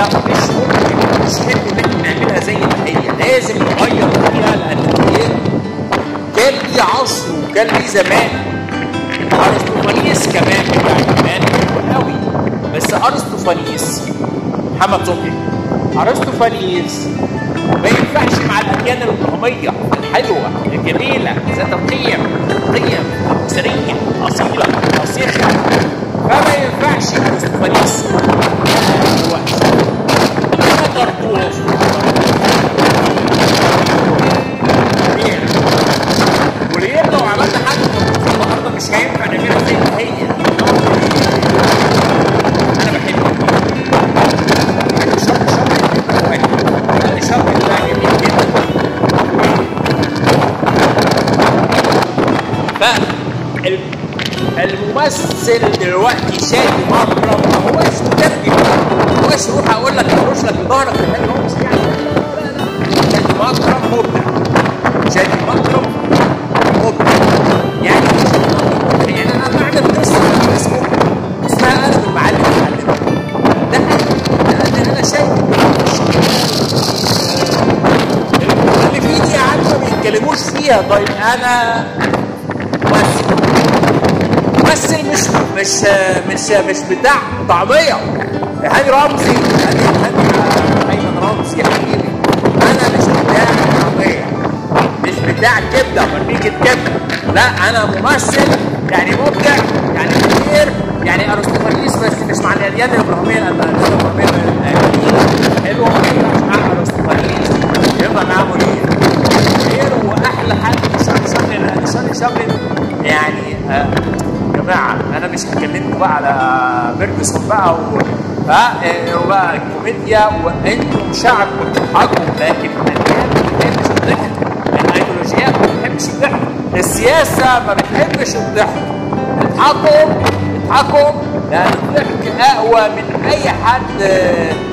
الدراميه مش ممكن مش حلو ان احنا نعملها زي ما هي لازم نغير فيها لان هي كان ليه عصر وكان ليه زمان ارسطوفانيس كمان بتاع زمان حلو قوي بس ارسطوفانيس محمد صبحي ارسطوفانيس ما ينفعش مع الاديان الابراهيميه الحلوه الجميله ذات القيم قيم اسريه اصيله راسخه فما ينفعش ارسطوفانيس دلوقتي انما طرطوف وليه لو عملنا حاجه طرطوف النهارده مش هينفع نعملها زي ما هي انا بحبه شرط شرط شرط ده جميل جدا فالممثل دلوقتي شادي مكرم ما هوش مترجم ما هوش روح اقول لك اخرج لك ظهرك لان هو مش يعني لا لا لا شادي مكرم مبدع شادي مكرم مبدع يعني مش مبدع. يعني انا بعمل قصه في الفيسبوك اسمها انا المعلم المعلم ده انا ده انا شايف المؤلفين يا عم ما بيتكلموش فيها طيب انا ممثل ممثل مش مش مش مش بتاع طعميه هاني رمزي هاني هاني ايمن رمزي يا حبيبي انا مش بتاع طعميه مش بتاع كبده برميجة كبده لا انا ممثل يعني مبدع يعني كبير يعني ارسطوفانيس بس مش مع الاديان الابراهيميه لان الاديان الابراهيميه جميله حلوه ما ينفعش مع ارسطوفانيس يبقى معاه منير منير واحلى حد شغل شغل شغل شغل يعني آه يا جماعه انا مش هكلمكم بقى على فيرجسون بقى و ها آه، وبقى الكوميديا وانتم شعب بتضحكوا لكن الاديان ما بتحبش الضحك الايديولوجيات ما بتحبش الضحك السياسه ما بتحبش الضحك اضحكوا اضحكوا لان الضحك اقوى من اي حد آه،